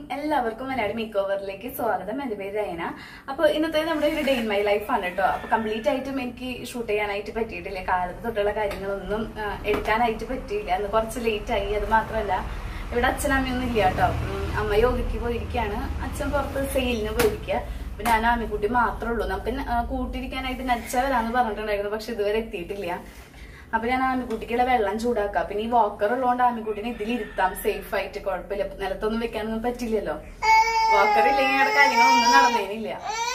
എല്ലാവർക്കും മലയാളി മേക്ക് ഓവറിലേക്ക് സ്വാഗതം എന്റെ പേര് രയന അപ്പൊ ഇന്നത്തെ നമ്മുടെ ഒരു ഡേ ഇൻ മൈ ലൈഫ് ആണ് കേട്ടോ അപ്പൊ കംപ്ലീറ്റ് ആയിട്ടും എനിക്ക് ഷൂട്ട് ചെയ്യാനായിട്ട് പറ്റിയിട്ടില്ല കാലത്ത് തൊട്ടുള്ള കാര്യങ്ങളൊന്നും ആ, എടുക്കാനായിട്ട് പറ്റിയില്ല അന്ന് കുറച്ച് ലേറ്റ് ആയി അത് മാത്രമല്ല ഇവിടെ അച്ഛനമ്മയൊന്നും ഇല്ല കേട്ടോ ഉം, അമ്മ യോഗയ്ക്ക് പോയിരിക്കുകയാണ് അച്ഛൻ പുറത്ത് സെയിലിന് പോയിരിക്കുക അപ്പൊ ഞാൻ ആമിക്കുട്ടി മാത്രമേ ഉള്ളൂ നമുക്ക് ന- ആ, കൂട്ടിരിക്കാനായിട്ട് നച്ചവരാന്ന് പറഞ്ഞിട്ടുണ്ടായിരുന്നു പക്ഷെ ഇതുവരെ എത്തിയിട്ടില്ല അപ്പൊ ഞാൻ ആമിക്കുട്ടിക്കുള്ള വെള്ളം ചൂടാക്കാം പിന്നെ ഈ വാക്കർ ഉള്ളതുകൊണ്ട് ആമിക്കുട്ടിനെ ഇതിലിരുത്താം സേഫ് ആയിട്ട് കുഴപ്പമില്ല നിലത്തൊന്നും വെക്കാനൊന്നും പറ്റില്ലല്ലോ വാക്കർ ഇല്ലെങ്കിൽ അവിടെ കാര്യങ്ങളൊന്നും നടന്നേനില്ല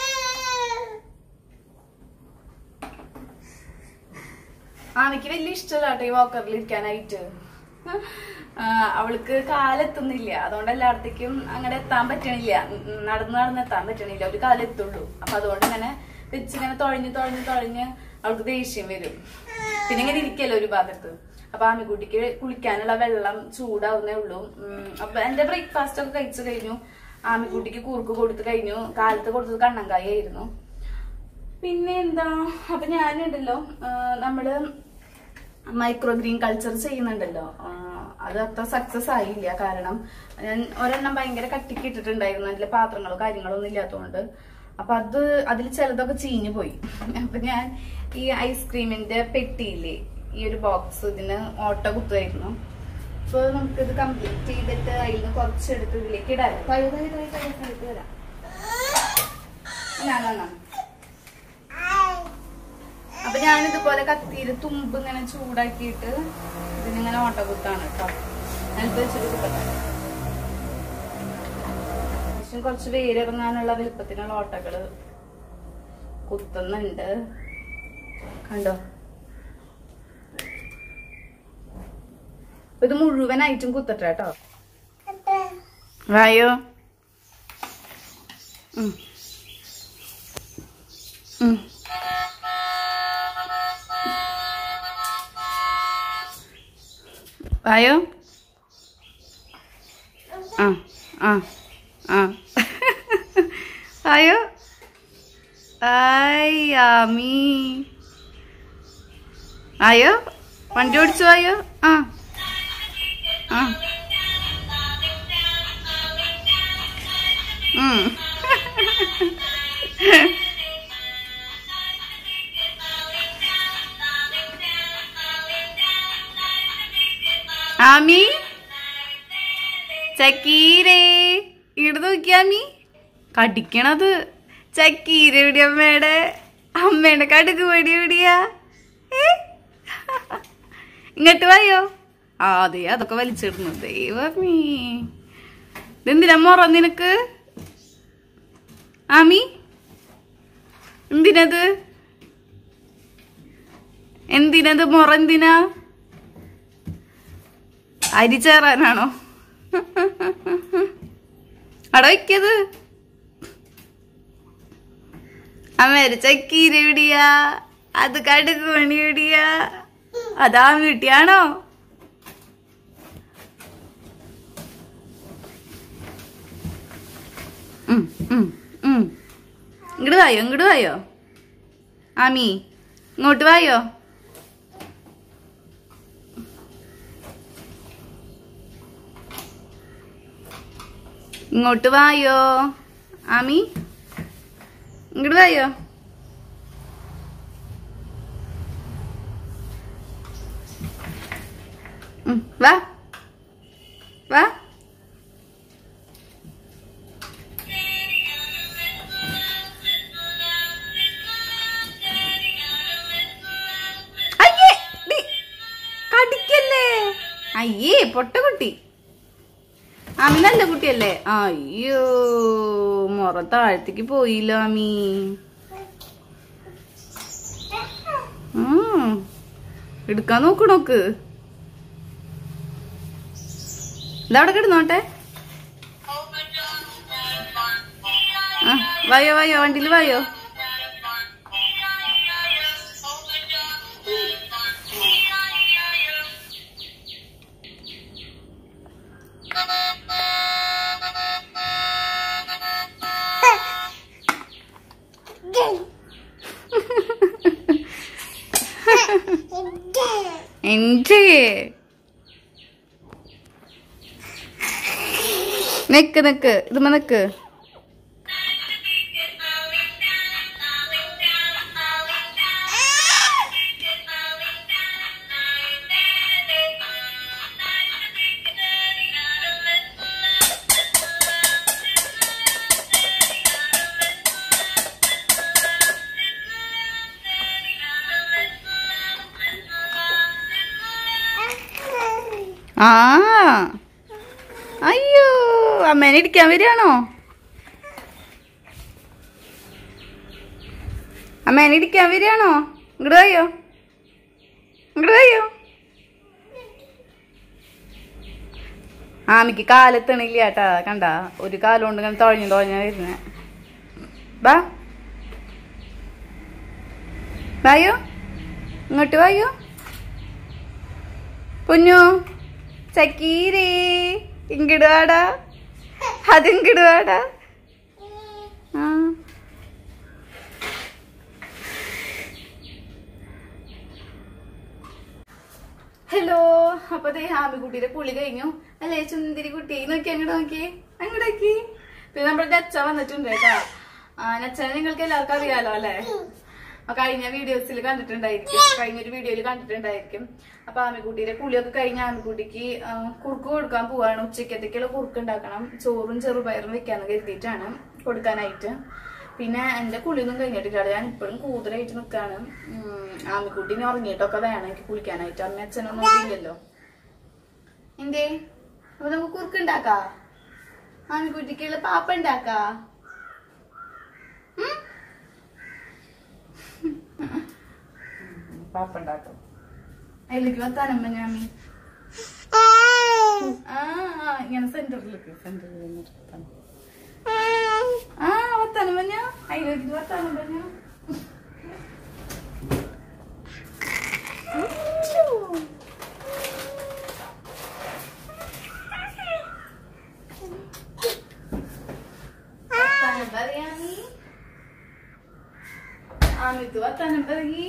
ആമിക്ക് വലിയ ഇഷ്ടമല്ല കേട്ടോ ഈ വാക്കറിൽ ഇരിക്കാനായിട്ട് ആ, അവൾക്ക് കാലെത്തുന്നില്ല അതുകൊണ്ട് എല്ലായിടത്തേക്കും അങ്ങനെ എത്താൻ പറ്റണില്ല ഉം, ഉം, നടന്ന് നടന്ന് എത്താൻ പറ്റണില്ല ഒരു കാലെത്തുള്ളൂ അപ്പൊ അതുകൊണ്ട് ഇങ്ങനെ വെച്ചിങ്ങനെ തുഴഞ്ഞ് തുഴഞ്ഞ് തുഴഞ്ഞ് അവൾക്ക് ദേഷ്യം വരും പിന്നെ ഇങ്ങനെ ഇരിക്കല്ലോ ഒരു ഭാഗത്ത് അപ്പൊ ആമിക്കുട്ടിക്ക് കുളിക്കാനുള്ള വെള്ളം ചൂടാവുന്നേ ഉള്ളൂ ഉം, അപ്പൊ എന്റെ ബ്രേക്ക്ഫാസ്റ്റ് ഒക്കെ കഴിച്ചു കഴിഞ്ഞു ആമിക്കുട്ടിക്ക് കുറുക്ക് കൊടുത്തു കഴിഞ്ഞു കാലത്ത് കൊടുത്തത് കണ്ണങ്കായ ആയിരുന്നു പിന്നെ എന്താ അപ്പൊ ഞാനുണ്ടല്ലോ ആ, നമ്മള് മൈക്രോ ഗ്രീൻ കൾച്ചർ ചെയ്യുന്നുണ്ടല്ലോ ആ, അത് അത്ര സക്സസ് ആയില്ല കാരണം ഞാൻ ഒരെണ്ണം ഭയങ്കര കട്ടിക്ക് ഇട്ടിട്ടുണ്ടായിരുന്നു അതിലെ പാത്രങ്ങളോ കാര്യങ്ങളോ ഒന്നും ഇല്ലാത്തതുകൊണ്ട് അപ്പൊ അത് അതിൽ ചിലതൊക്കെ ചീഞ്ഞു പോയി അപ്പൊ ഞാൻ ഈ ഐസ്ക്രീമിന്റെ പെട്ടിയില്ലേ ഈ ഒരു ബോക്സ് ഇതിന് ഓട്ട കുത്തുമായിരുന്നു അപ്പൊ നമുക്കിത് കംപ്ലീറ്റ് ചെയ്തിട്ട് അതിൽ നിന്ന് കുറച്ചെടുത്ത് ഇതിലേക്ക് ഇടാം തയ്യോ തയ്യോ തയ്യോ തയ്യോ തയ്യോ വരാം ഞാൻ നന്നാ അപ്പൊ ഞാനിതുപോലെ കത്തിയില് തുമ്പ് ഇങ്ങനെ ചൂടാക്കിയിട്ട് ഇതിനിങ്ങനെ ഓട്ട കുത്താണ് കേട്ടോ നിലത്ത് വെച്ചിട്ട് കുത്തട്ടെ അത്യാവശ്യം കുറച്ച് വേരിറങ്ങാനുള്ള വലുപ്പത്തിനുള്ള ഓട്ടകള് കുത്തുന്നുണ്ട് കണ്ടോ അപ്പൊ ഇത് മുഴുവനായിട്ടും കുത്തട്ടെ കേട്ടോ വായോ ഉം. ഉം. വായോ ആ ആ ആ വായോ ആയ് ആമി ആയോ വണ്ടി ഓടിച്ചു വായോ ആ ആ ഉം. ആമി ചക്കീരേ ഇങ്ങോട്ട് നോക്കിയാമി കടിക്കണത് ചക്കീര എവിടെ അമ്മയുടെ അമ്മയുടെ കടുക് പൊടി എവിടെയാ ഏ? ഇങ്ങോട്ട് വായോ ആ അതെ അതൊക്കെ വലിച്ചിടുന്നു ദൈവമീ ഇതെന്തിനാ മുറ നിനക്ക് ആമി എന്തിനത് എന്തിനത് മുറ എന്തിനാ അരി ചേറാനാണോ അവിടെ വയ്ക്കത് അമ്മേരെ ചക്കീര എവിടെയാ അത് കടുക് മണി എവിടെയാ അതാ വീട്ടിയാണോ ഇങ്ങോട്ട് വായോ ഇങ്ങോട്ട് വായോ ആമി ഇങ്ങോട്ട് വായോ ഇങ്ങോട്ട് വായോ ആമി ഇങ്ങോട്ട് വായോ ഉം, വാ വാ അയ്യേ ഡി, കടിക്കല്ലേ അയ്യേ പൊട്ടക്കുട്ടി ആമി നല്ല കുട്ടിയല്ലേ അയ്യോ മുറ താഴത്തേക്ക് പോയില്ലോ ആമി ഉം. എടുക്കാൻ നോക്ക് നോക്ക് ഇതവിടെ കിടന്നോട്ടെ ആ വായോ വായോ വണ്ടിയിൽ വായോ എന്റെ നിക്ക് നിക്ക് ഇതുമ്മ നിക്ക് ആ അയ്യോ അമ്മേനെ ഇരിക്കാൻ വരികയാണോ അമ്മേനെ ഇരിക്കാൻ വരികയാണോ ഇങ്ങോട്ട് വയ്യോ ഇങ്ങോട്ട് വയ്യോ ആമിക്ക് കാലെത്തണില്ല കേട്ടാ കണ്ട ഒരു കാലം കൊണ്ട് ഇങ്ങനെ തുഴഞ്ഞു തുഴഞ്ഞ വരുന്നേ ബാ വായോ ഇങ്ങോട്ട് വായോ പൊന്നു ചക്കീരേ ഇങ്ങട് വാടാ അതിങ്ങട് വാടാ ആ ഹലോ അപ്പൊ ദേ ഹാമിക്കുട്ടിയുടെ കുളി കഴിഞ്ഞു അല്ലേ ചുന്തിരി കുട്ടി നോക്കി അങ്ങോട്ട് നോക്കി അങ്ങോട്ട് നോക്കി പിന്നെ നമ്മുടെ നച്ച വന്നിട്ടുണ്ട് കേട്ടാ ആ നച്ചനെ നിങ്ങൾക്ക് എല്ലാവർക്കും അറിയാലോ അല്ലേ ആ കഴിഞ്ഞ വീഡിയോസിൽ കണ്ടിട്ടുണ്ടായിരിക്കും കഴിഞ്ഞ ഒരു വീഡിയോയിൽ കണ്ടിട്ടുണ്ടായിരിക്കും അപ്പൊ ആമിക്കുട്ടിയുടെ കുളിയൊക്കെ കഴിഞ്ഞ ആമിക്കുട്ടിക്ക് ആ, കുറുക്ക് കൊടുക്കാൻ പോവാണ് ഉച്ചക്കത്തേക്കുള്ള കുറുക്ക് ഉണ്ടാക്കണം ചോറും ചെറുപയറും വെക്കാന്ന് കരുതിയിട്ടാണ് കൊടുക്കാനായിട്ട് പിന്നെ എന്റെ കുളിയൊന്നും കഴിഞ്ഞിട്ടില്ല ഞാൻ ഇപ്പോഴും കൂടുതലായിട്ട് നിൽക്കാണ് ആമിക്കുട്ടീനെ ഉറങ്ങിയിട്ടൊക്കെ വേണം എനിക്ക് കുളിക്കാനായിട്ട് അമ്മ അച്ഛനൊന്നും ഇല്ലല്ലോ എന്തേ അപ്പൊ നമുക്ക് കുറുക്ക് ഉണ്ടാക്കാ ആമിക്കുട്ടിക്കുള്ള പാപ്പ ഉണ്ടാക്കാ ഉം? പാപ്പ ഉണ്ടാക്കും അതിലേക്ക് വത്താനം ഞാമി ആ ആ, ഇങ്ങനെ സെന്ററിലേക്ക് സെന്ററിൽ ആ വത്താനം പറഞ്ഞ അതിലേക്ക് വത്താനം പറഞ്ഞ വർത്താനം പറയാമി ആമിത്ത് വർത്താനം പറയി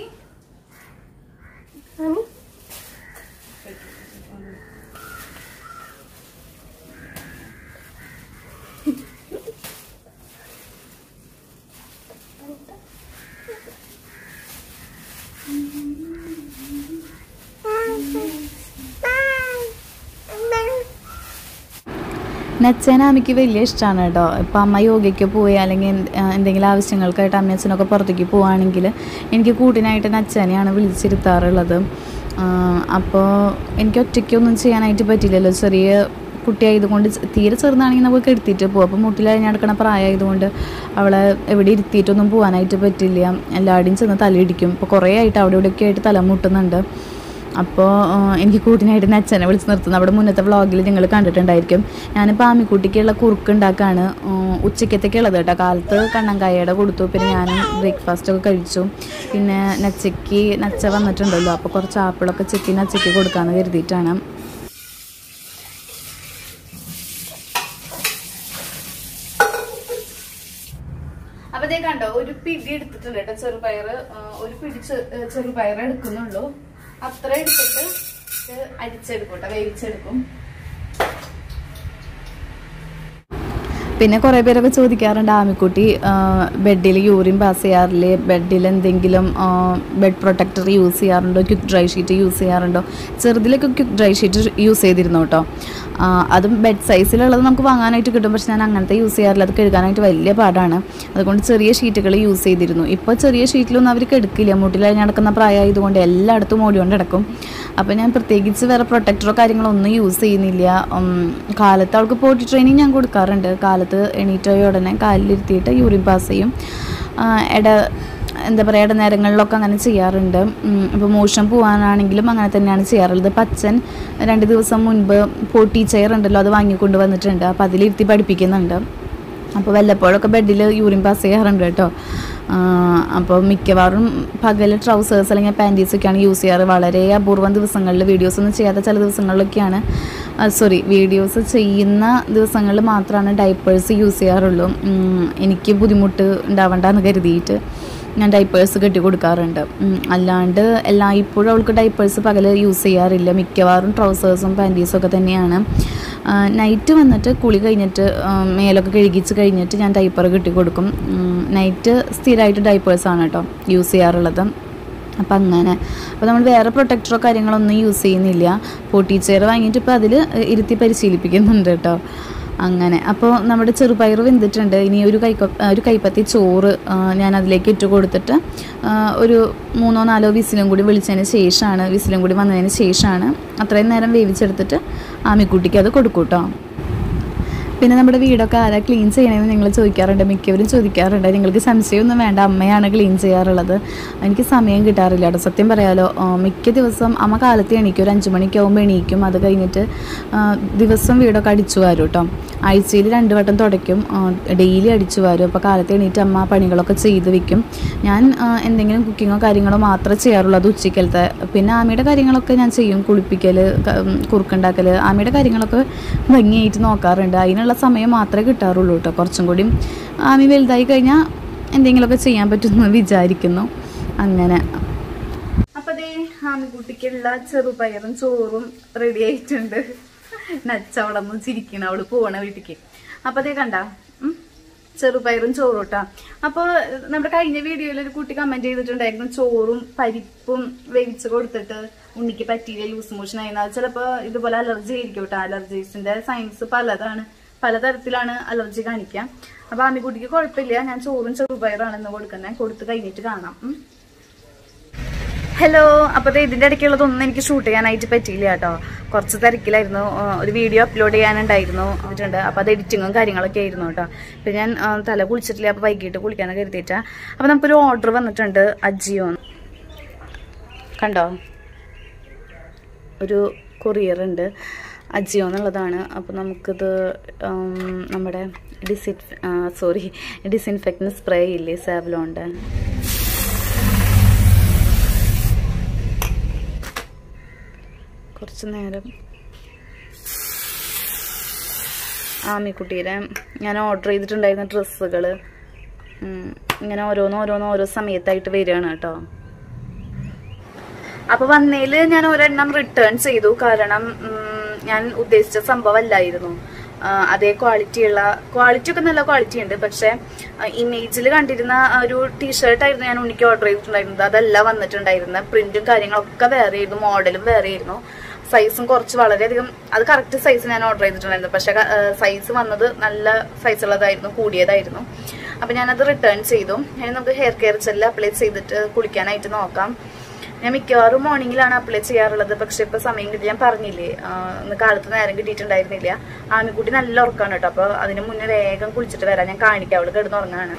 നച്ചനാമിക്ക് വലിയ ഇഷ്ടമാണ് കേട്ടോ ഇപ്പം അമ്മ യോഗയ്ക്ക് പോയി അല്ലെങ്കിൽ എന്ത്- ആ, എന്തെങ്കിലും ആവശ്യങ്ങൾക്കായിട്ട് അമ്മയച്ഛനൊക്കെ പുറത്തേക്ക് പോവുകയാണെങ്കിൽ എനിക്ക് കൂട്ടിനായിട്ട് നച്ചനെയാണ് വിളിച്ചിരുത്താറുള്ളത് അപ്പോൾ എനിക്ക് ഒറ്റയ്ക്കൊന്നും ചെയ്യാനായിട്ട് പറ്റില്ലല്ലോ ചെറിയ കുട്ടിയായതുകൊണ്ട് ചെ- തീരെ ചെറുതാണെങ്കിൽ നമുക്ക് എടുത്തിട്ട് പോകും അപ്പോൾ മുട്ടിലഴിഞ്ഞടക്കണ പ്രായമായതുകൊണ്ട് അവളെ എവിടെ ഇരുത്തിയിട്ടൊന്നും പോകാനായിട്ട് പറ്റില്ല എല്ലാവരുടെയും ചെന്ന് തലയിടിക്കും ഇപ്പോൾ കുറേ ആയിട്ട് അവിടെ ഇവിടെയൊക്കെ ആയിട്ട് തല മുട്ടുന്നുണ്ട് അപ്പോൾ എനിക്ക് കൂട്ടിനായിട്ട് എൻ്റെ അച്ഛനെ വിളിച്ച് നിർത്തുന്നു അവിടെ മുന്നത്തെ വ്ളോഗിൽ നിങ്ങൾ കണ്ടിട്ടുണ്ടായിരിക്കും ഞാനിപ്പോൾ ആമിക്കുട്ടിക്കുള്ള കുറുക്ക് ഉണ്ടാക്കാണ് ഉച്ചക്കത്തേക്ക് ഉള്ളത് കേട്ടോ കാലത്ത് കണ്ണങ്കായയുടെ കൊടുത്തു പിന്നെ ഞാൻ ബ്രേക്ക്ഫാസ്റ്റ് ഒക്കെ കഴിച്ചു പിന്നെ നച്ചയ്ക്ക് നച്ച വന്നിട്ടുണ്ടല്ലോ അപ്പോൾ കുറച്ച് ആപ്പിളൊക്കെ ചെത്തി നച്ചയ്ക്ക് കൊടുക്കാമെന്ന് കരുതിയിട്ടാണ് അപ്പൊ ദേ കണ്ടോ ഒരു പിടി എടുത്തിട്ടുണ്ട് കേട്ടോ ചെറുപയർ ഒരു പിടി ചെ- ഏ, ചെറുപയർ എടുക്കുന്നുള്ളൂ അത്ര എടുത്തിട്ട് ഇത് അടിച്ചെടുക്കും കേട്ടോ വേവിച്ചെടുക്കും പിന്നെ കുറേ പേരൊക്കെ ചോദിക്കാറുണ്ട് ആമിക്കുട്ടി ബെഡിൽ യൂറിൻ പാസ് ചെയ്യാറില്ലേ ബെഡിൽ എന്തെങ്കിലും ബെഡ് പ്രൊട്ടക്ടർ യൂസ് ചെയ്യാറുണ്ടോ ക്വിക്ക് ഡ്രൈ ഷീറ്റ് യൂസ് ചെയ്യാറുണ്ടോ ചെറുതിലൊക്കെ ക്വിക്ക് ഡ്രൈ ഷീറ്റ് യൂസ് ചെയ്തിരുന്നു കേട്ടോ ആ, അതും ബെഡ് സൈസിലുള്ളത് നമുക്ക് വാങ്ങാനായിട്ട് കിട്ടും പക്ഷെ ഞാൻ അങ്ങനത്തെ യൂസ് ചെയ്യാറില്ല അത് കഴുകാനായിട്ട് വലിയ പാടാണ് അതുകൊണ്ട് ചെറിയ ഷീറ്റുകൾ യൂസ് ചെയ്തിരുന്നു ഇപ്പോൾ ചെറിയ ഷീറ്റിലൊന്നും അവർക്ക് എടുക്കില്ല മുട്ടിലഴിഞ്ഞ് നടക്കുന്ന പ്രായമായതുകൊണ്ട് എല്ലായിടത്തും ഓടിക്കൊണ്ട് കിടക്കും അപ്പോൾ ഞാൻ പ്രത്യേകിച്ച് വേറെ പ്രൊട്ടക്ടറോ കാര്യങ്ങളോ ഒന്നും യൂസ് ചെയ്യുന്നില്ല ഉം, കാലത്ത് അവൾക്ക് പോട്ടി ട്രെയിനിങ് ഞാൻ കൊടുക്കാറുണ്ട് കാലത്ത് എണീറ്റോയ ഉടനെ കാലിലിരുത്തിയിട്ട് യൂറിൻ പാസ് ചെയ്യും ആ, ഇട എന്താ പറയുക ഇടനേരങ്ങളിലൊക്കെ അങ്ങനെ ചെയ്യാറുണ്ട് ഇപ്പോൾ മോഷൻ പോകാനാണെങ്കിലും അങ്ങനെ തന്നെയാണ് ചെയ്യാറുള്ളത് ഇപ്പം അച്ഛൻ രണ്ട് ദിവസം മുൻപ് പോട്ടി ചെയർ ഉണ്ടല്ലോ അത് വാങ്ങിക്കൊണ്ട് വന്നിട്ടുണ്ട് അപ്പോൾ അതിലിരുത്തി പഠിപ്പിക്കുന്നുണ്ട് അപ്പോൾ വല്ലപ്പോഴൊക്കെ ബെഡിൽ യൂറിൻ പാസ് ചെയ്യാറുണ്ട് കേട്ടോ അപ്പോൾ മിക്കവാറും പകൽ ട്രൗസേഴ്സ് അല്ലെങ്കിൽ പാൻറ്റീസൊക്കെയാണ് യൂസ് ചെയ്യാറ് വളരെ അപൂർവം ദിവസങ്ങളിൽ വീഡിയോസ് ഒന്നും ചെയ്യാത്ത ചില ദിവസങ്ങളിലൊക്കെയാണ് സോറി വീഡിയോസ് ചെയ്യുന്ന ദിവസങ്ങളിൽ മാത്രമാണ് ഡൈപ്പേഴ്സ് യൂസ് ചെയ്യാറുള്ളൂ ഉം, എനിക്ക് ബുദ്ധിമുട്ട് ഉണ്ടാവണ്ടെന്ന് കരുതിയിട്ട് ഞാൻ ഡൈപ്പേഴ്സ് കെട്ടി കൊടുക്കാറുണ്ട് ഉം, അല്ലാണ്ട് എല്ലാ ഇപ്പോഴും അവൾക്ക് ഡൈപ്പേഴ്സ് പകൽ യൂസ് ചെയ്യാറില്ല മിക്കവാറും ട്രൗസേഴ്സും പാൻറ്റീസും ഒക്കെ തന്നെയാണ് നൈറ്റ് വന്നിട്ട് കുളി കഴിഞ്ഞിട്ട് ആ, മേലൊക്കെ കഴുകിച്ച് കഴിഞ്ഞിട്ട് ഞാൻ ഡൈപ്പർ കെട്ടി കൊടുക്കും നൈറ്റ് സ്ഥിരമായിട്ട് ഡൈപ്പേഴ്സാണ് കേട്ടോ യൂസ് ചെയ്യാറുള്ളത് അപ്പം അങ്ങനെ അപ്പോൾ നമ്മൾ വേറെ പ്രൊട്ടക്ടറോ കാര്യങ്ങളൊന്നും യൂസ് ചെയ്യുന്നില്ല പൊട്ടി ചെയർ വാങ്ങിയിട്ട് ഇപ്പോൾ അതിൽ ഇരുത്തി പരിശീലിപ്പിക്കുന്നുണ്ട് കേട്ടോ അങ്ങനെ അപ്പോൾ നമ്മുടെ ചെറുപയർ വെന്തിട്ടുണ്ട് ഇനി ഒരു കൈ ഒരു കൈപ്പത്തി ചോറ് ആ, ഞാൻ അതിലേക്ക് ഇട്ട് കൊടുത്തിട്ട് ആ, ഒരു മൂന്നോ നാലോ വിസിലും കൂടി വിളിച്ചതിന് ശേഷമാണ് വിസിലും കൂടി വന്നതിന് ശേഷമാണ് അത്രയും നേരം വേവിച്ചെടുത്തിട്ട് ആമിക്കുട്ടിക്ക് അത് കൊടുക്കും കേട്ടോ പിന്നെ നമ്മുടെ വീടൊക്കെ ആരാ ക്ലീൻ ചെയ്യണമെന്ന് നിങ്ങൾ ചോദിക്കാറുണ്ട് മിക്കവരും ചോദിക്കാറുണ്ട് നിങ്ങൾക്ക് സംശയമൊന്നും വേണ്ട അമ്മയാണ് ക്ലീൻ ചെയ്യാറുള്ളത് എനിക്ക് സമയം കിട്ടാറില്ല കേട്ടോ സത്യം പറയാലോ ആ, മിക്ക ദിവസം അമ്മ കാലത്ത് എണീക്കും ഒരു അഞ്ച് മണിക്ക് ആകുമ്പോൾ എണീക്കും അത് കഴിഞ്ഞിട്ട് ആ, ദിവസം വീടൊക്കെ അടിച്ചു വാരും കേട്ടോ ആഴ്ചയിൽ രണ്ട് വട്ടം തുടയ്ക്കും ഡെയിലി അടിച്ചു വാരും അപ്പോൾ കാലത്ത് എണീറ്റ് അമ്മ ആ പണികളൊക്കെ ചെയ്ത് വെക്കും ഞാൻ ആ, എന്തെങ്കിലും കുക്കിങ്ങോ കാര്യങ്ങളോ മാത്രമേ ചെയ്യാറുള്ളൂ അത് ഉച്ചയ്ക്കലത്തെ പിന്നെ ആമിയുടെ കാര്യങ്ങളൊക്കെ ഞാൻ ചെയ്യും കുളിപ്പിക്കൽ കുറുക്കുണ്ടാക്കൽ ആമിയുടെ കാര്യങ്ങളൊക്കെ ഭംഗിയായിട്ട് നോക്കാറുണ്ട് അതിനുള്ള സമയം മാത്രമേ കിട്ടാറുള്ളൂ കേട്ടോ കുറച്ചും കൂടി ആമി വലുതായി കഴിഞ്ഞാൽ എന്തെങ്കിലുമൊക്കെ ചെയ്യാൻ പറ്റുമെന്ന് വിചാരിക്കുന്നു അങ്ങനെ അപ്പൊ ദേ ആമിക്കുട്ടിക്കുള്ള ചെറുപയറും ചോറും റെഡി ആയിട്ടുണ്ട് നച്ചവളെ നിന്ന് ചിരിക്കണം അവള് പോണ വീട്ടിക്ക് അപ്പൊ ദേ കണ്ട ചെറുപയറും ചോറും കേട്ടാ അപ്പൊ നമ്മുടെ കഴിഞ്ഞ വീഡിയോയിൽ ഒരു കുട്ടി കമന്റ് ചെയ്തിട്ടുണ്ടായിരുന്നു ചോറും പരിപ്പും വേവിച്ച് കൊടുത്തിട്ട് ഉണ്ണിക്ക് പറ്റിയില്ല ലൂസ് മോഷൻ ആയിരുന്നു അത് ചിലപ്പോ ഇതുപോലെ അലർജി ആയിരിക്കും കേട്ടോ അലർജീസിന്റെ സയൻസ് പലതാണ് പലതരത്തിലാണ് അലർജി കാണിക്കുക അപ്പൊ ആമിക്കുട്ടിക്ക് കുഴപ്പമില്ല ഞാൻ ചോറും ചെറുപയറാണ് ഇന്ന് കൊടുക്കുന്നത് കൊടുത്ത് കഴിഞ്ഞിട്ട് കാണാം ഉം. ഹലോ അപ്പൊ ദേ ഇതിന്റെ ഇടയ്ക്കുള്ളതൊന്നും എനിക്ക് ഷൂട്ട് ചെയ്യാനായിട്ട് പറ്റിയില്ല കേട്ടോ കുറച്ച് തിരക്കിലായിരുന്നു ആ, ഒരു വീഡിയോ അപ്ലോഡ് ചെയ്യാനുണ്ടായിരുന്നു എന്നിട്ടുണ്ട് അപ്പൊ അത് എഡിറ്റിങ്ങും കാര്യങ്ങളൊക്കെ ആയിരുന്നു കേട്ടോ ഇപ്പൊ ഞാൻ ആ, തല കുളിച്ചിട്ടില്ല അപ്പൊ വൈകിട്ട് കുളിക്കാന്ന് കരുതിയിട്ടാ അപ്പൊ നമുക്കൊരു ഓർഡർ വന്നിട്ടുണ്ട് അജിയോ കണ്ടോ ഒരു കൊറിയർ ഉണ്ട് അജിയോ എന്നുള്ളതാണ് അപ്പോൾ നമുക്കിത് ഉം, നമ്മുടെ ഡിസിൻ സോറി ഡിസിൻഫെക്റ്റിന് സ്പ്രേ ഇല്ലേ സാവലോണ്ട് കുറച്ച് നേരം ആമിക്കുട്ടീരെ ഞാൻ ഓർഡർ ചെയ്തിട്ടുണ്ടായിരുന്ന ഡ്രസ്സുകൾ ഇങ്ങനെ ഓരോന്ന് ഓരോന്ന് ഓരോ സമയത്തായിട്ട് വരികയാണ് കേട്ടോ അപ്പൊ വന്നേല് ഞാൻ ഒരെണ്ണം റിട്ടേൺ ചെയ്തു കാരണം ഉം, ഞാൻ ഉദ്ദേശിച്ച സംഭവം അല്ലായിരുന്നു ആ, അതേ ക്വാളിറ്റി ഉള്ള ക്വാളിറ്റി ഒക്കെ നല്ല ക്വാളിറ്റി ഉണ്ട് പക്ഷെ ഇമേജിൽ കണ്ടിരുന്ന ആ ഒരു ടീഷർട്ട് ആയിരുന്നു ഞാൻ ഉണ്ണിക്ക് ഓർഡർ ചെയ്തിട്ടുണ്ടായിരുന്നത് അതല്ല വന്നിട്ടുണ്ടായിരുന്നത് പ്രിന്റും കാര്യങ്ങളൊക്കെ വേറെ ആയിരുന്നു മോഡലും വേറെ ആയിരുന്നു സൈസും കുറച്ച് വളരെയധികം അത് കറക്റ്റ് സൈസ് ഞാൻ ഓർഡർ ചെയ്തിട്ടുണ്ടായിരുന്നു പക്ഷെ സൈസ് വന്നത് നല്ല സൈസ് ഉള്ളതായിരുന്നു കൂടിയതായിരുന്നു അപ്പൊ ഞാനത് റിട്ടേൺ ചെയ്തു ഇനി നമുക്ക് ഹെയർ കെയർ ജെല്ല് അപ്ലൈ ചെയ്തിട്ട് കുളിക്കാനായിട്ട് നോക്കാം ഞാൻ മിക്കവാറും മോർണിംഗിലാണ് അപ്ലൈ ചെയ്യാറുള്ളത് പക്ഷെ ഇപ്പൊ സമയം കിട്ടി ഞാൻ പറഞ്ഞില്ലേ ആ, ഇന്ന് കാലത്ത് നേരം കിട്ടിയിട്ടുണ്ടായിരുന്നില്ല ആമിക്കുട്ടി നല്ല ഉറക്കാണ് കേട്ടോ അപ്പൊ അതിന് മുന്നേ വേഗം കുളിച്ചിട്ട് വരാം ഞാൻ കാണിക്കാം അവള് കിടന്നുറങ്ങാണ്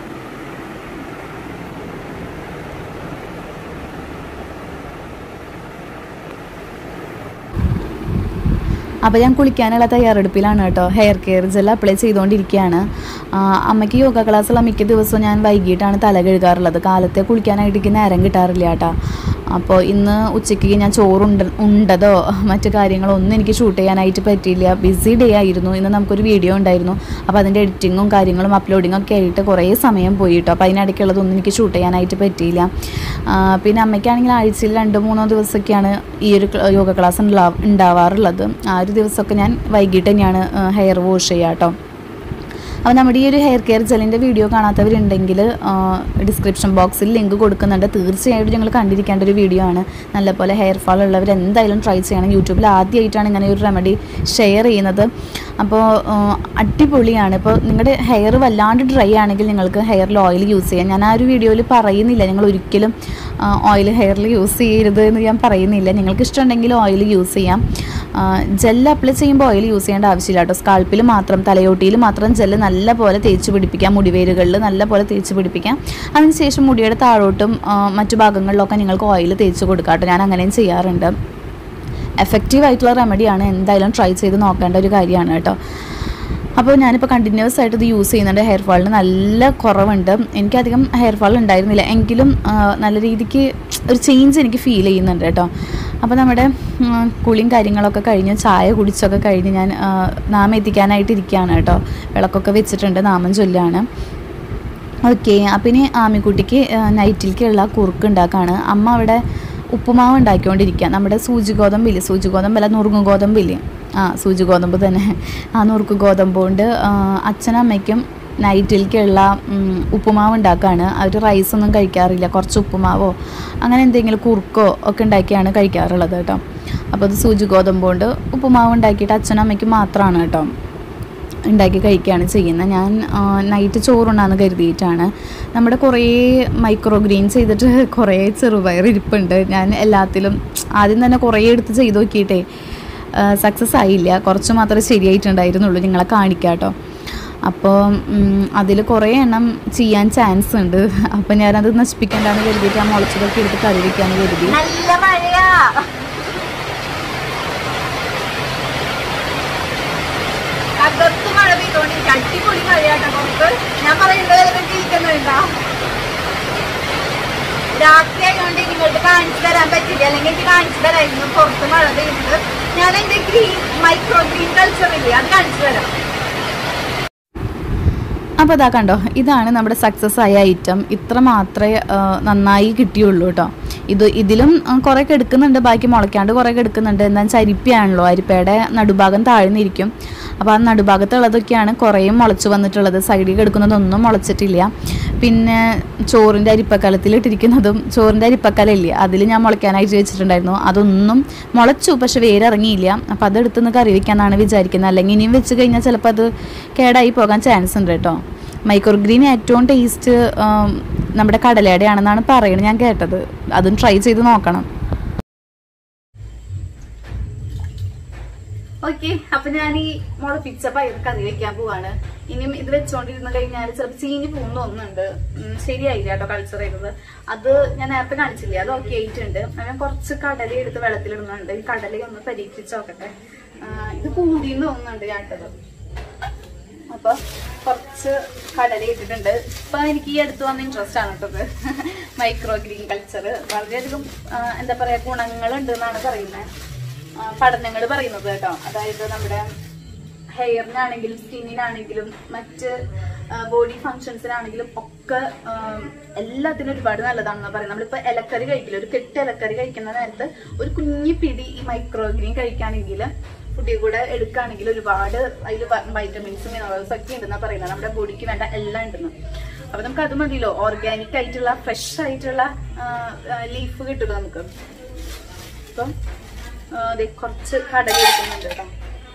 അപ്പോൾ ഞാൻ കുളിക്കാനുള്ള തയ്യാറെടുപ്പിലാണ് കേട്ടോ ഹെയർ കെയർ ജെൽ അപ്ലൈ ചെയ്തുകൊണ്ടിരിക്കുകയാണ് ആ, അമ്മയ്ക്ക് യോഗ ക്ലാസ്സുള്ള മിക്ക ദിവസവും ഞാൻ വൈകിട്ടാണ് തല കഴുകാറുള്ളത് കാലത്തെ കുളിക്കാനായിട്ട് എനിക്ക് നേരം കിട്ടാറില്ല കേട്ടോ അപ്പോൾ ഇന്ന് ഉച്ചയ്ക്ക് ഞാൻ ചോറുണ്ട ഉണ്ടതോ മറ്റു കാര്യങ്ങളോ ഒന്നും എനിക്ക് ഷൂട്ട് ചെയ്യാനായിട്ട് പറ്റിയില്ല ബിസി ഡേ ആയിരുന്നു ഇന്ന് നമുക്കൊരു വീഡിയോ ഉണ്ടായിരുന്നു അപ്പോൾ അതിൻ്റെ എഡിറ്റിങ്ങും കാര്യങ്ങളും അപ്ലോഡിങ്ങും ഒക്കെ ആയിട്ട് കുറേ സമയം പോയി കേട്ടോ അപ്പോൾ അതിനിടയ്ക്കുള്ളതൊന്നും എനിക്ക് ഷൂട്ട് ചെയ്യാനായിട്ട് പറ്റിയില്ല ആ, പിന്നെ അമ്മയ്ക്കാണെങ്കിൽ ആഴ്ചയിൽ രണ്ടോ മൂന്നോ ദിവസമൊക്കെയാണ് ഈ ഒരു ക്ല- യോഗ ക്ലാസ് ഉണ്ടാ- ഉണ്ടാവാറുള്ളത് ആ ഒരു ദിവസമൊക്കെ ഞാൻ വൈകിട്ട് തന്നെയാണ് ഹെയർ വാഷ് ചെയ്യുക കേട്ടോ അപ്പോൾ നമ്മുടെ ഈ ഒരു ഹെയർ കെയർ ജെല്ലിൻ്റെ വീഡിയോ കാണാത്തവരുണ്ടെങ്കിൽ ഡിസ്ക്രിപ്ഷൻ ബോക്സിൽ ലിങ്ക് കൊടുക്കുന്നുണ്ട് തീർച്ചയായിട്ടും നിങ്ങൾ കണ്ടിരിക്കേണ്ട ഒരു വീഡിയോ ആണ് നല്ലപോലെ ഹെയർ ഫാൾ ഉള്ളവർ എന്തായാലും ട്രൈ ചെയ്യണം യൂട്യൂബിൽ ആദ്യമായിട്ടാണ് ഇങ്ങനെ ഒരു റെമഡി ഷെയർ ചെയ്യുന്നത് അപ്പോൾ അടിപൊളിയാണ് ഇപ്പോൾ നിങ്ങളുടെ ഹെയർ വല്ലാണ്ട് ഡ്രൈ ആണെങ്കിൽ നിങ്ങൾക്ക് ഹെയറിൽ ഓയിൽ യൂസ് ചെയ്യാം ഞാൻ ആ ഒരു വീഡിയോയിൽ പറയുന്നില്ല നിങ്ങൾ ഒരിക്കലും ഓയിൽ ഹെയറിൽ യൂസ് ചെയ്യരുത് എന്ന് ഞാൻ പറയുന്നില്ല നിങ്ങൾക്ക് ഇഷ്ടമുണ്ടെങ്കിൽ ഓയിൽ യൂസ് ചെയ്യാം ജെല്ല് അപ്ലൈ ചെയ്യുമ്പോൾ ഓയിൽ യൂസ് ചെയ്യേണ്ട ആവശ്യമില്ല കേട്ടോ സ്കാൾപ്പിൽ മാത്രം തലയോട്ടിയിൽ മാത്രം ജെല്ല് നല്ല പോലെ തേച്ച് പിടിപ്പിക്കാം മുടിവേരുകളിൽ നല്ല പോലെ തേച്ച് പിടിപ്പിക്കാം അതിനുശേഷം മുടിയുടെ താഴോട്ടും ആ, മറ്റു ഭാഗങ്ങളിലൊക്കെ നിങ്ങൾക്ക് ഓയിൽ തേച്ച് കൊടുക്കാം കേട്ടോ ഞാൻ അങ്ങനെയും ചെയ്യാറുണ്ട് എഫക്റ്റീവ് ആയിട്ടുള്ള റെമഡിയാണ് എന്തായാലും ട്രൈ ചെയ്ത് നോക്കേണ്ട ഒരു കാര്യമാണ് കേട്ടോ അപ്പോൾ ഞാനിപ്പോൾ കണ്ടിന്യൂസ് ആയിട്ട് ഇത് യൂസ് ചെയ്യുന്നുണ്ട് ഹെയർ ഫാളിന് നല്ല കുറവുണ്ട് എനിക്കധികം ഹെയർ ഫാൾ ഉണ്ടായിരുന്നില്ല എങ്കിലും ആ, നല്ല രീതിക്ക് ഒരു ചേഞ്ച് എനിക്ക് ഫീൽ ചെയ്യുന്നുണ്ട് കേട്ടോ അപ്പോൾ നമ്മുടെ ഉം, കുളിയും കാര്യങ്ങളൊക്കെ കഴിഞ്ഞ് ചായ കുടിച്ചൊക്കെ കഴിഞ്ഞ് ഞാൻ ആ, നാമം എത്തിക്കാനായിട്ട് ഇരിക്കുകയാണ് കേട്ടോ വിളക്കൊക്കെ വെച്ചിട്ടുണ്ട് നാമം ചൊല്ലാണ് ഓക്കെ അപ്പം ഇനി ആമിക്കുട്ടിക്ക് നൈറ്റിലേക്കുള്ള കുറുക്ക് ഉണ്ടാക്കാണ് അമ്മ അവിടെ ഉപ്പുമാവ് ഉണ്ടാക്കിക്കൊണ്ടിരിക്കുക നമ്മുടെ സൂചി ഗോതമ്പില്ലേ സൂചി ഗോതമ്പല്ല നുറുങ്ങ് ഗോതമ്പില്ലേ ആ സൂചി ഗോതമ്പ് തന്നെ ആ നുറുക്ക് ഗോതമ്പ് കൊണ്ട് ആ, അച്ഛനും അമ്മയ്ക്കും നൈറ്റിലേക്കുള്ള ഉം, ഉപ്പുമാവ് ഉണ്ടാക്കുകയാണ് അവർ റൈസൊന്നും കഴിക്കാറില്ല കുറച്ച് ഉപ്പുമാവോ അങ്ങനെ എന്തെങ്കിലും കുറുക്കോ ഒക്കെ ഉണ്ടാക്കിയാണ് കഴിക്കാറുള്ളത് കേട്ടോ അപ്പോൾ അത് സൂചി ഗോതമ്പ് കൊണ്ട് ഉപ്പുമാവ് ഉണ്ടാക്കിയിട്ട് അച്ഛനും അമ്മയ്ക്കും മാത്രമാണ് കേട്ടോ ഉണ്ടാക്കി കഴിക്കുകയാണ് ചെയ്യുന്നത് ഞാൻ ആ, നൈറ്റ് ചോറുണ്ണാന്ന് കരുതിയിട്ടാണ് നമ്മുടെ കുറേ മൈക്രോ ഗ്രീൻസ് ചെയ്തിട്ട് കുറേ ചെറുപയർ ഇരിപ്പുണ്ട് ഞാൻ എല്ലാത്തിലും ആദ്യം തന്നെ കുറേ എടുത്ത് ചെയ്ത് നോക്കിയിട്ടേ സക്സസ് ആയില്ല കുറച്ച് മാത്രമേ ശരിയായിട്ടുണ്ടായിരുന്നുള്ളൂ നിങ്ങളെ കാണിക്കാം കേട്ടോ അപ്പോൾ അതിൽ കുറേ എണ്ണം ചെയ്യാൻ ചാൻസ് ഉണ്ട് അപ്പോൾ ഞാനത് നശിപ്പിക്കേണ്ടാന്ന് കരുതിയിട്ട് ആ മുളച്ചതൊക്കെ എടുത്ത് കറി വയ്ക്കാന്ന് കരുതി നല്ല മഴയാ അകത്ത് മഴ പെയ്തോണ്ടിരിക്കും അടിപൊളി മഴയാട്ടോ പുറത്ത് ഞാൻ പറയുന്നത് ഇരിക്കുന്നുണ്ടോ രാത്രി ആയതുകൊണ്ട് നിങ്ങൾക്ക് കാണിച്ചു തരാൻ പറ്റില്ല അല്ലെങ്കിൽ എനിക്ക് കാണിച്ചു തരായിരുന്നു പുറത്ത് മഴ പെയ്യുന്നത് ഞാൻ എന്റെ ഗ്രീൻ മൈക്രോ ഗ്രീൻ കൾച്ചർ ഇല്ലേ അത് കാണിച്ചു തരാം അപ്പോൾ അതാ കണ്ടോ ഇതാണ് നമ്മുടെ സക്സസ് ആയ ഐറ്റം ഇത്ര മാത്രമേ ആ, നന്നായി കിട്ടിയുള്ളൂ കേട്ടോ ഇത് ഇതിലും ആ, കുറേയൊക്കെ എടുക്കുന്നുണ്ട് ബാക്കി മുളയ്ക്കാണ്ട് കുറേയൊക്കെ എടുക്കുന്നുണ്ട് എന്താ വെച്ചാൽ അരിപ്പയാണല്ലോ അരിപ്പയുടെ നടുഭാഗം താഴ്ന്നിരിക്കും അപ്പോൾ ആ നടുഭാഗത്തുള്ളതൊക്കെയാണ് കുറേയും മുളച്ച് വന്നിട്ടുള്ളത് സൈഡിൽ എടുക്കുന്നതൊന്നും മുളച്ചിട്ടില്ല പിന്നെ ചോറിൻ്റെ അരിപ്പക്കലത്തിൽ ഇട്ടിരിക്കുന്നതും ചോറിൻ്റെ അരിപ്പക്കലയില്ലേ അതിൽ ഞാൻ മുളയ്ക്കാനായിട്ട് വെച്ചിട്ടുണ്ടായിരുന്നു അതൊന്നും മുളച്ചു പക്ഷെ വേരിറങ്ങിയില്ല അപ്പോൾ അതെടുത്തുനിന്ന് കറി വെക്കാന്നാണ് വിചാരിക്കുന്നത് അല്ലെങ്കിൽ ഇനിയും വെച്ച് കഴിഞ്ഞാൽ ചിലപ്പോൾ അത് കേടായി പോകാൻ ചാൻസ് ഉണ്ട് കേട്ടോ മൈക്രോ ഗ്രീൻ ഏറ്റവും ടേസ്റ്റ് നമ്മുടെ കടലയുടെ ആണെന്നാണ് പറയുന്നത് ഞാൻ കേട്ടത് അതും ട്രൈ ചെയ്ത് നോക്കണം ഓക്കെ അപ്പൊ ഞാൻ ഈ മുളപ്പിച്ച പയർ കറി വെക്കാൻ പോവാണ് ഇനിയും ഇത് വെച്ചോണ്ടിരുന്ന് കഴിഞ്ഞാൽ ചിലപ്പോൾ ചീഞ്ഞ് പോകുന്ന ഒന്നുണ്ട് ഉം, ശരിയായില്ല കേട്ടോ കൾച്ചർ ചെയ്തത് അത് ഞാൻ നേരത്തെ കാണിച്ചില്ലേ അത് ഓക്കെ ആയിട്ടുണ്ട് അത് ഞാൻ കുറച്ച് കടല എടുത്ത് വെള്ളത്തിലിടുന്നുണ്ട് ഈ കടല ഒന്ന് പരീക്ഷിച്ച് നോക്കട്ടെ ആ, ഇത് കൂടിയെന്ന് തോന്നുന്നുണ്ട് ഞാൻ ഇട്ടത് അപ്പൊ കുറച്ച് കടല ഇട്ടിട്ടുണ്ട് ഇപ്പൊ എനിക്ക് ഈ അടുത്ത് വന്ന ഇൻട്രസ്റ്റ് ആണ് കേട്ടത് മൈക്രോ ഗ്രീൻ കൾച്ചർ വളരെയധികം ആ, എന്താ പറയാ ഗുണങ്ങളുണ്ട് എന്നാണ് പറയുന്നത് പഠനങ്ങൾ പറയുന്നത് കേട്ടോ അതായത് നമ്മുടെ ഹെയറിനാണെങ്കിലും സ്കിന്നിനാണെങ്കിലും മറ്റ് ബോഡി ഫങ്ഷൻസിനാണെങ്കിലും ഒക്കെ ആ, എല്ലാത്തിനും ഒരുപാട് നല്ലതാണെന്ന് പറയുന്നത് നമ്മളിപ്പോ ഇലക്കറി കഴിക്കില്ല ഒരു കെട്ട് ഇലക്കറി കഴിക്കുന്ന നേരത്ത് ഒരു കുഞ്ഞു പിടി ഈ മൈക്രോ ഗ്രീൻ കഴിക്കുകയാണെങ്കിൽ ഫുഡിൽ കൂടെ എടുക്കുകയാണെങ്കിൽ ഒരുപാട് അതിൽ വൈറ്റമിൻസ് മിനറൽസ് ഒക്കെ ഉണ്ടെന്നാ പറയുന്നത് നമ്മുടെ ബോഡിക്ക് വേണ്ട എല്ലാം ഉണ്ടെന്ന് അപ്പൊ നമുക്ക് അത് മതിയല്ലോ ഓർഗാനിക് ആയിട്ടുള്ള ഫ്രഷ് ആയിട്ടുള്ള ലീഫ് കിട്ടുമല്ലോ നമുക്ക് അപ്പം ആ, ദേ കുറച്ച് കടല എടുക്കുന്നുണ്ട് കേട്ടോ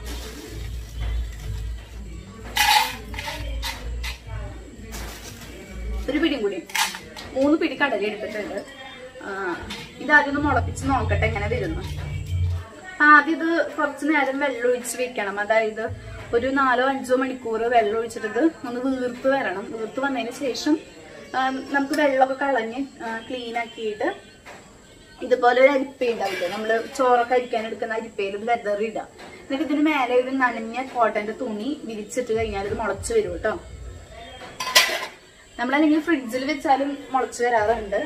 ഒരു പിടിയും കൂടി മൂന്ന് പിടി കടല എടുത്തിട്ടുണ്ട് ആ, ഇതാദ്യം ഒന്ന് മുളപ്പിച്ച് നോക്കട്ടെ എങ്ങനെ വരുന്നു ആദ്യം ഇത് കുറച്ച് നേരം വെള്ളം ഒഴിച്ച് വെക്കണം അതായത് ഒരു നാലോ അഞ്ചോ മണിക്കൂർ വെള്ളം ഒഴിച്ചിട്ട് ഇത് ഒന്ന് വീർത്ത് വരണം വീർത്ത് വന്നതിന് ശേഷം ആ, നമുക്ക് വെള്ളമൊക്കെ കളഞ്ഞ് ക്ലീൻ ആക്കിയിട്ട് ഇതുപോലെ ഒരു അരിപ്പ ഉണ്ടാവില്ലേ നമ്മള് ചോറൊക്കെ അരിക്കാൻ എടുക്കുന്ന അരിപ്പയിൽ ഇത് വെതറി ഇടാം എന്നിട്ട് ഇതിന് മേലെ ഒരു നനഞ്ഞ കോട്ടന്റെ തുണി വിരിച്ചിട്ട് കഴിഞ്ഞാൽ ഇത് മുളച്ചു വരും കേട്ടോ നമ്മളല്ലെങ്കിൽ ഫ്രിഡ്ജിൽ വെച്ചാലും മുളച്ചു വരാറുണ്ട്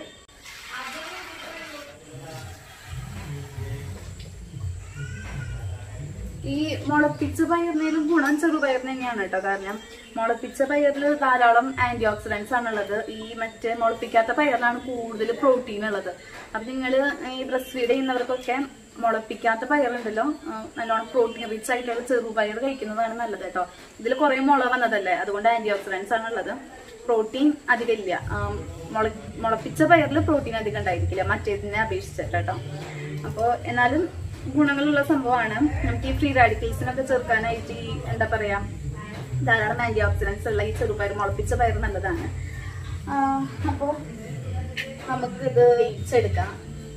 ഈ മുളപ്പിച്ച പയറിനേലും ഗുണം ചെറുപയറിന് തന്നെയാണ് കേട്ടോ കാരണം മുളപ്പിച്ച പയറിൽ ധാരാളം ആന്റി ഓക്സിഡൻസ് ആണുള്ളത് ഈ മറ്റേ മുളപ്പിക്കാത്ത പയറിലാണ് കൂടുതൽ പ്രോട്ടീൻ ഉള്ളത് അപ്പൊ നിങ്ങൾ ഈ ബ്രസ്റ്റ് ഫീഡ് ചെയ്യുന്നവർക്കൊക്കെ മുളപ്പിക്കാത്ത പയറുണ്ടല്ലോ ആ, നല്ലോണം പ്രോട്ടീൻ റിച്ച് ആയിട്ടുള്ള ചെറുപയർ കഴിക്കുന്നതാണ് നല്ലത് കേട്ടോ ഇതിൽ കുറെ മുള വന്നതല്ലേ അതുകൊണ്ട് ആന്റി ഓക്സിഡൻസ് ആണുള്ളത് പ്രോട്ടീൻ അധികം ഇല്ല ആ, മുള മുളപ്പിച്ച പയറിൽ പ്രോട്ടീൻ അധികം ഉണ്ടായിരിക്കില്ല മറ്റേതിനെ അപേക്ഷിച്ചിട്ട് കേട്ടോ അപ്പോൾ എന്നാലും ഗുണങ്ങളുള്ള സംഭവമാണ് നമുക്ക് ഈ ഫ്രീ റാഡിക്കൽസിനൊക്കെ ചെറുക്കാനായിട്ട് ഈ എന്താ പറയാ ധാരാളം ആന്റി ഓക്സിഡൻസ് ഉള്ള ഈ ചെറുപയർ മുളപ്പിച്ച പയർ നല്ലതാണ് ആ, അപ്പോ നമുക്ക് ഇത് വേവിച്ചെടുക്കാം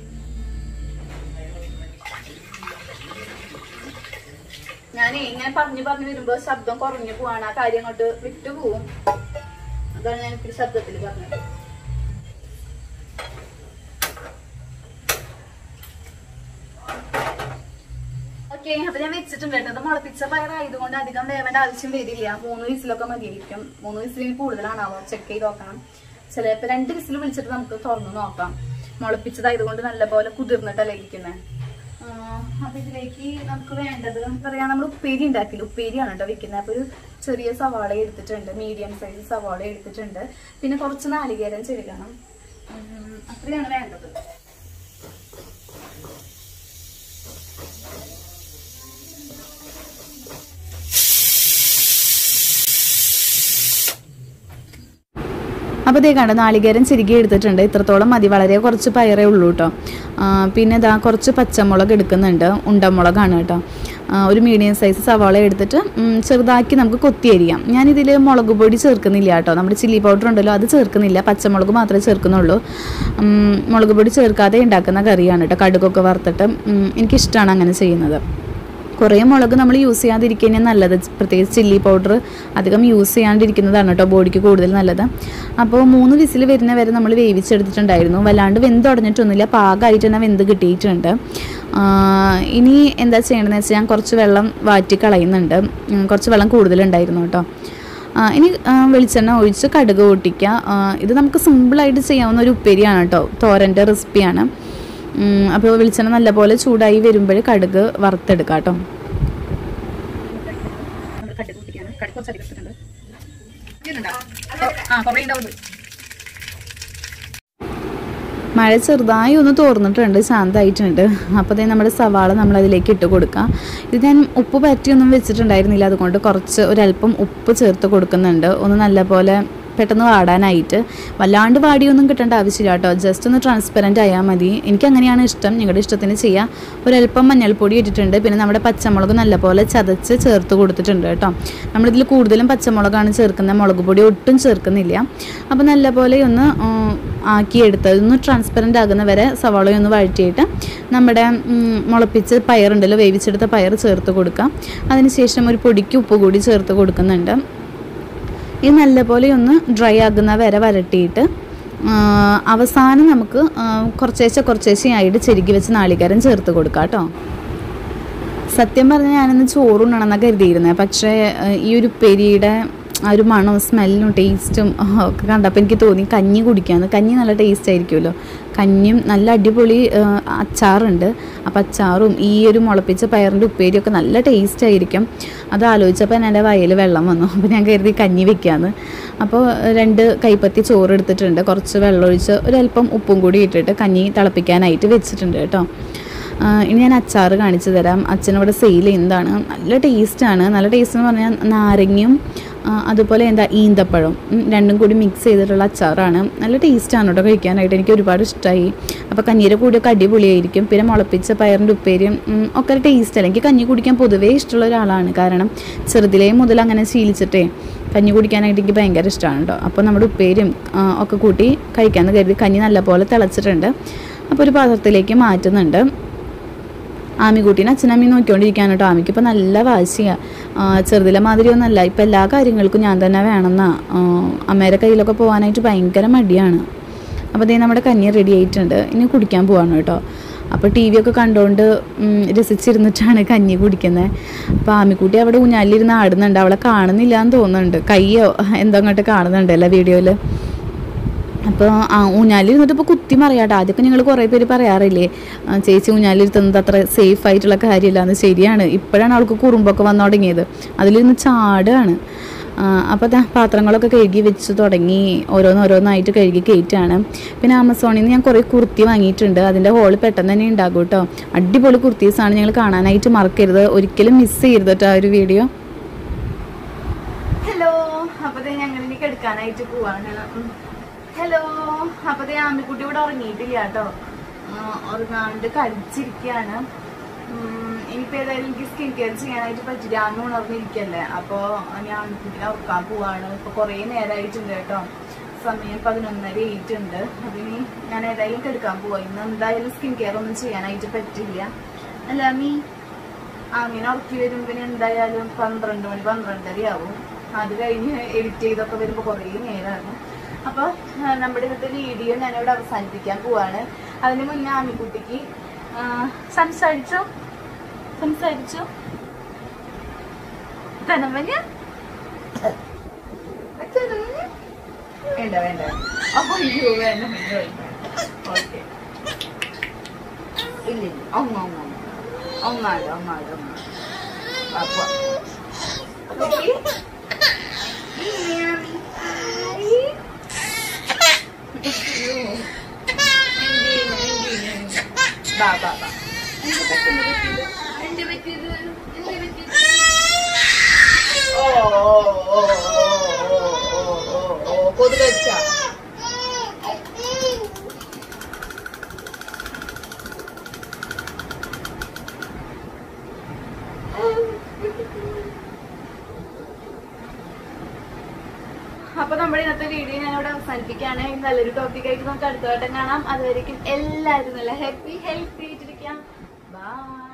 ഞാൻ ഇങ്ങനെ പറഞ്ഞു പറഞ്ഞു വരുമ്പോ ശബ്ദം കുറഞ്ഞു പോവാണ് ആ കാര്യം അങ്ങോട്ട് വിട്ടു പോവും അതാണ് ഞാൻ ഇത്തിരി ശബ്ദത്തിൽ പറഞ്ഞത് ഓക്കെ ഓക്കെ അപ്പൊ ഞാൻ വെച്ചിട്ടുണ്ട് കേട്ടോ അത് മുളപ്പിച്ച പയറായതുകൊണ്ട് അധികം വേവേണ്ട ആവശ്യം വരില്ല മൂന്ന് വിസിലൊക്കെ മതിയായിരിക്കും മൂന്ന് വിസിലിന് കൂടുതലാണാവോ ചെക്ക് ചെയ്ത് നോക്കണം ചിലപ്പോ രണ്ട് വിസിൽ വിളിച്ചിട്ട് നമുക്ക് തുറന്ന് നോക്കാം മുളപ്പിച്ചതായതുകൊണ്ട് നല്ലപോലെ കുതിർന്നിട്ടല്ലേ ഇരിക്കുന്നത് അപ്പൊ ഇതിലേക്ക് നമുക്ക് വേണ്ടത് നമുക്കറിയാം നമ്മൾ ഉപ്പേരി ഉണ്ടാക്കില്ല ഉപ്പേരിയാണ് കേട്ടോ വെക്കുന്നത് അപ്പൊ ഒരു ചെറിയ സവാള എടുത്തിട്ടുണ്ട് മീഡിയം സൈസ് സവാള എടുത്തിട്ടുണ്ട് പിന്നെ കുറച്ച് നാളികേരം ചെരുകണം ഉം, അത്രയാണ് വേണ്ടത് അപ്പോൾ ഇതേ കണ്ട നാളികേരം ചിരുകി എടുത്തിട്ടുണ്ട് ഇത്രത്തോളം മതി വളരെ കുറച്ച് പയറേ ഉള്ളൂ കേട്ടോ ആ, പിന്നെ ഇതാ കുറച്ച് പച്ചമുളക് എടുക്കുന്നുണ്ട് ഉണ്ടമുളകാണ് കേട്ടോ ആ, ഒരു മീഡിയം സൈസ് സവാള എടുത്തിട്ട് ഉം, ചെറുതാക്കി നമുക്ക് കൊത്തി അരിയാം ഞാനിതിൽ മുളക് പൊടി ചേർക്കുന്നില്ല കേട്ടോ നമ്മുടെ ചില്ലി പൗഡർ ഉണ്ടല്ലോ അത് ചേർക്കുന്നില്ല പച്ചമുളക് മാത്രമേ ചേർക്കുന്നുള്ളൂ ഉം, മുളക് പൊടി ചേർക്കാതെ ഉണ്ടാക്കുന്ന കറിയാണ് കേട്ടോ കടുകൊക്കെ വറുത്തിട്ട് ഉം, എനിക്കിഷ്ടമാണ് അങ്ങനെ ചെയ്യുന്നത് കുറേ മുളക് നമ്മൾ യൂസ് ചെയ്യാതിരിക്കുന്നത് നല്ലത് പ്രത്യേകിച്ച് ചില്ലി പൗഡർ അധികം യൂസ് ചെയ്യാണ്ടിരിക്കുന്നതാണ് കേട്ടോ ബോഡിക്ക് കൂടുതൽ നല്ലത് അപ്പോൾ മൂന്ന് വിസിൽ വരുന്ന വരെ നമ്മൾ വേവിച്ചെടുത്തിട്ടുണ്ടായിരുന്നു വല്ലാണ്ട് വെന്ത് ഉടഞ്ഞിട്ടൊന്നുമില്ല പാകമായിട്ട് തന്നെ വെന്ത് കിട്ടിയിട്ടുണ്ട് ആ, ഇനി എന്താ ചെയ്യണമെന്ന് വെച്ചാൽ ഞാൻ കുറച്ച് വെള്ളം വാറ്റി കളയുന്നുണ്ട് ഉം, കുറച്ച് വെള്ളം കൂടുതലുണ്ടായിരുന്നു കേട്ടോ ആ, ഇനി ആ, വെളിച്ചെണ്ണ ഒഴിച്ച് കടുക് പൊട്ടിക്കുക ആ, ഇത് നമുക്ക് സിമ്പിളായിട്ട് ചെയ്യാവുന്ന ഒരു ഉപ്പേരിയാണ് കേട്ടോ തോരൻ്റെ റെസിപ്പിയാണ് അപ്പോൾ വെളിച്ചെണ്ണ നല്ലപോലെ ചൂടായി വരുമ്പോൾ കടുക് വറുത്തെടുക്കാം കേട്ടോ നമ്മൾ കട്ടി കൂട്ടിക്കാണ് കട്ടി കുറച്ച് അധികം എടുത്തിട്ടുണ്ട് ഇതിലുണ്ടോ? ആ കുറേ ഉണ്ടാവും ഇത്. മഴ ചെറുതായി ഒന്ന് തോർന്നിട്ടുണ്ട് ശാന്തമായിട്ടുണ്ട് അപ്പോൾ ദേ നമ്മുടെ സവാള നമ്മൾ അതിലേക്ക് ഇട്ട് കൊടുക്കാം ഇത് ഞാൻ ഉപ്പ് പറ്റിയൊന്നും വെച്ചിട്ടുണ്ടായിരുന്നില്ല അതുകൊണ്ട് കുറച്ച് ഒരല്പം ഉപ്പ് ചേർത്ത് കൊടുക്കുന്നുണ്ട് ഒന്ന് നല്ലപോലെ പെട്ടെന്ന് വാടാനായിട്ട് വല്ലാണ്ട് വാടിയൊന്നും കിട്ടേണ്ട ആവശ്യമില്ല കേട്ടോ ജസ്റ്റ് ഒന്ന് ട്രാൻസ്പെറൻറ്റ് ആയാൽ മതി എനിക്ക് അങ്ങനെയാണ് ഇഷ്ടം നിങ്ങളുടെ ഇഷ്ടത്തിന് ചെയ്യാം ഒരല്പം മഞ്ഞൾപ്പൊടി ഇട്ടിട്ടുണ്ട് പിന്നെ നമ്മുടെ പച്ചമുളക് നല്ലപോലെ ചതച്ച് ചേർത്ത് കൊടുത്തിട്ടുണ്ട് കേട്ടോ നമ്മളിതിൽ കൂടുതലും പച്ചമുളകാണ് ചേർക്കുന്നത് മുളക് പൊടി ഒട്ടും ചേർക്കുന്നില്ല അപ്പോൾ നല്ലപോലെ ഒന്ന് ഉം, ആക്കിയെടുത്ത് ഒന്ന് ട്രാൻസ്പെറൻ്റ് ആകുന്ന വരെ സവാളയൊന്ന് വഴറ്റിയിട്ട് നമ്മുടെ ഉം, മുളപ്പിച്ച് പയറുണ്ടല്ലോ വേവിച്ചെടുത്ത പയർ ചേർത്ത് കൊടുക്കാം അതിനുശേഷം ഒരു പൊടിക്ക് ഉപ്പ് കൂടി ചേർത്ത് കൊടുക്കുന്നുണ്ട് ഇത് നല്ലപോലെ ഒന്ന് ഡ്രൈ ആകുന്ന വരെ വരട്ടിയിട്ട് ആ, അവസാനം നമുക്ക് ആ, കുറച്ചേശ്ശെ കുറച്ചേശ്ശെ ആയിട്ട് ചെരുക്കി വെച്ച് നാളികേരം ചേർത്ത് കൊടുക്കാം കേട്ടോ സത്യം പറഞ്ഞാൽ ഞാനിന്ന് ചോറുണ്ണണമെന്നൊക്കെ കരുതിയിരുന്നത് പക്ഷേ ആ, ഈ ഒരു പെരിയുടെ ആ ഒരു മണവും സ്മെല്ലും ടേസ്റ്റും ഒക്കെ കണ്ടപ്പോൾ എനിക്ക് തോന്നി കഞ്ഞി കുടിക്കാമെന്ന് കഞ്ഞി നല്ല ടേസ്റ്റ് ആയിരിക്കുമല്ലോ കഞ്ഞിയും നല്ല അടിപൊളി ആ, അച്ചാറുണ്ട് അപ്പോൾ അച്ചാറും ഈ ഒരു മുളപ്പിച്ച പയറിൻ്റെ ഉപ്പേരിയൊക്കെ നല്ല ടേസ്റ്റ് ആയിരിക്കും അത് ആലോചിച്ചപ്പോൾ എൻ്റെ വയൽ വെള്ളം വന്നു അപ്പോൾ ഞാൻ കരുതി കഞ്ഞി വെക്കാമെന്ന് അപ്പോൾ രണ്ട് കൈപ്പത്തി ചോറ് എടുത്തിട്ടുണ്ട് കുറച്ച് വെള്ളമൊഴിച്ച് ഒരല്പം ഉപ്പും കൂടി ഇട്ടിട്ട് കഞ്ഞി തിളപ്പിക്കാനായിട്ട് വെച്ചിട്ടുണ്ട് കേട്ടോ ആ, ഇനി ഞാൻ അച്ചാർ കാണിച്ചു തരാം അച്ഛനിവിടെ സെയിൽ ചെയ്യുന്നതാണ് നല്ല ടേസ്റ്റാണ് നല്ല ടേസ്റ്റ് എന്ന് പറഞ്ഞാൽ നാരങ്ങയും ആ, അതുപോലെ എന്താ ഈന്തപ്പഴം ഉം, രണ്ടും കൂടി മിക്സ് ചെയ്തിട്ടുള്ള അച്ചാറാണ് നല്ല ടേസ്റ്റാണ് കേട്ടോ കഴിക്കാനായിട്ട് എനിക്ക് ഒരുപാട് ഇഷ്ടമായി അപ്പോൾ കഞ്ഞീരെ കൂടിയൊക്കെ അടിപൊളിയായിരിക്കും പിന്നെ മുളപ്പിച്ച പയറിൻ്റെ ഉപ്പേരിയും ഉം, ഒക്കെ ഒരു ടേസ്റ്റ് അല്ല എനിക്ക് കഞ്ഞി കുടിക്കാൻ പൊതുവേ ഇഷ്ടമുള്ള ഒരാളാണ് കാരണം ചെറുതിലേ മുതൽ അങ്ങനെ ശീലിച്ചിട്ടേ കഞ്ഞി കുടിക്കാനായിട്ട് എനിക്ക് ഭയങ്കര ഇഷ്ടമാണ് കേട്ടോ അപ്പോൾ നമ്മുടെ ഉപ്പേരിയും ആ, ഒക്കെ കൂട്ടി കഴിക്കാമെന്ന് കരുതി കഞ്ഞി നല്ലപോലെ തിളച്ചിട്ടുണ്ട് അപ്പോൾ ഒരു പാത്രത്തിലേക്ക് മാറ്റുന്നുണ്ട് ആമിക്കുട്ടീനെ അച്ഛനമ്മയും നോക്കിക്കൊണ്ടിരിക്കുകയാണ് കേട്ടോ ആമിക്ക് ഇപ്പോൾ നല്ല വാശിയാണ് ചെറുതിലെ മാതിരിയൊന്നുമല്ല ഇപ്പം എല്ലാ കാര്യങ്ങൾക്കും ഞാൻ തന്നെ വേണമെന്നാ ആ, അമ്മേരെ കയ്യിലൊക്കെ പോകാനായിട്ട് ഭയങ്കര മടിയാണ് അപ്പോൾ ദേ നമ്മുടെ കഞ്ഞി റെഡി ആയിട്ടുണ്ട് ഇനി കുടിക്കാൻ പോവാണ് കേട്ടോ അപ്പോൾ ടി വി ഒക്കെ കണ്ടുകൊണ്ട് ഉം, രസിച്ചിരുന്നിട്ടാണ് കഞ്ഞി കുടിക്കുന്നത് അപ്പോൾ ആമിക്കുട്ടി അവിടെ ഊഞ്ഞാലിരുന്ന് ആടുന്നുണ്ട് അവളെ കാണുന്നില്ല എന്ന് തോന്നുന്നുണ്ട് കയ്യോ എന്തോ അങ്ങോട്ട് കാണുന്നുണ്ട് അല്ലേ വീഡിയോയിൽ അപ്പോൾ ആ ഊഞ്ഞാലിരുന്നിട്ട് ഇപ്പോൾ കുത്തി മറിയാട്ടോ ആദ്യമൊക്കെ ഞങ്ങൾ കുറേ പേര് പറയാറില്ലേ ആ, ചേച്ചി ഊഞ്ഞാലിരുത്തുന്നത് അത്ര സേഫ് ആയിട്ടുള്ള കാര്യമില്ല എന്ന് ശരിയാണ് ഇപ്പോഴാണ് അവൾക്ക് കുറുമ്പൊക്കെ വന്നു തുടങ്ങിയത് അതിലിരുന്ന് ചാടുകയാണ് അപ്പോൾ ദാ പാത്രങ്ങളൊക്കെ കഴുകി വെച്ച് തുടങ്ങി ഓരോന്നോരോന്നായിട്ട് കഴുകി കയറ്റാണ് പിന്നെ ആമസോണിൽ നിന്ന് ഞാൻ കുറേ കുർത്തി വാങ്ങിയിട്ടുണ്ട് അതിൻ്റെ ഹോൾ പെട്ടെന്ന് തന്നെ ഉണ്ടാകും കേട്ടോ അടിപൊളി കുർത്തീസാണ് നിങ്ങൾ കാണാനായിട്ട് മറക്കരുത് ഒരിക്കലും മിസ് ചെയ്യരുത് കേട്ടോ ആ ഒരു വീഡിയോ ഹലോ അപ്പൊ ദേ ഞങ്ങൾ ഇനി എടുക്കാനായിട്ട് പോവാണ് ഹലോ അപ്പൊ ദേ ആമിക്കുട്ടി ഇവിടെ ഉറങ്ങിയിട്ടില്ല കേട്ടോ ഉറങ്ങാണ്ട് കടിച്ചിരിക്കുകയാണ് ഉം, ഇനിയിപ്പോ ഏതായാലും എനിക്ക് സ്കിൻ കെയർ ചെയ്യാനായിട്ട് പറ്റില്ല ആമി ഉണർന്നിരിക്കല്ലേ അപ്പൊ ഞാൻ ആമിക്കുട്ടിനെ ഉറക്കാൻ പോവാണ് ഇപ്പൊ കുറേ നേരമായിട്ടുണ്ട് കേട്ടോ സമയം പതിനൊന്നര ആയിട്ടുണ്ട് അപ്പൊ ഇനി ഞാൻ ഏതായാലും കെടുക്കാൻ പോവാ ഇന്ന് എന്തായാലും സ്കിൻ കെയർ ഒന്നും ചെയ്യാനായിട്ട് പറ്റില്ല അല്ല അമ്മീ അങ്ങനെ ഉറക്കി വരുമ്പോ ഇനി എന്തായാലും പന്ത്രണ്ട് മണി പന്ത്രണ്ടര ആവും അത് കഴിഞ്ഞ് എഡിറ്റ് ചെയ്തൊക്കെ വരുമ്പോ കുറേ നേരമാണ് അപ്പൊ ആ, നമ്മുടെ ഇന്നത്തെ വീഡിയോ ഞാനിവിടെ അവസാനിപ്പിക്കാൻ പോവാണ് അതിന് മുന്നേ ആമിക്കുട്ടിക്ക് ആ, സംസാരിച്ചോ സംസാരിച്ചു തനവന്യ വേണ്ട വേണ്ട അയ്യോ വേണ്ട വേണ്ട ഓക്കെ ഇല്ല ഇല്ല ഒന്ന ഒന്ന ഒന്നാല് ഒന്നാല് ഒന്നാല് അപ്പൊ ബാ ബാ ബാ എന്ത് പറ്റുന്നു പറ്റിയത് എന്ത് പറ്റിയത് എന്ത് പറ്റിയത് ഓ ഓ ഓ ഓ ഓ ഓ ഓ കൊതുക് വെച്ച അപ്പൊ നമ്മുടെ ഇന്നത്തെ വീഡിയോ ഞാൻ ഇവിടെ അവസാനിപ്പിക്കുകയാണ് ഇനി നല്ലൊരു ടോപ്പിക് ആയിട്ട് നമുക്ക് അടുത്ത വട്ടം കാണാം അതുവരേക്കും എല്ലാവരും നല്ല ഹാപ്പി ഹെൽത്തി ആയിട്ടിരിക്കാം ബൈ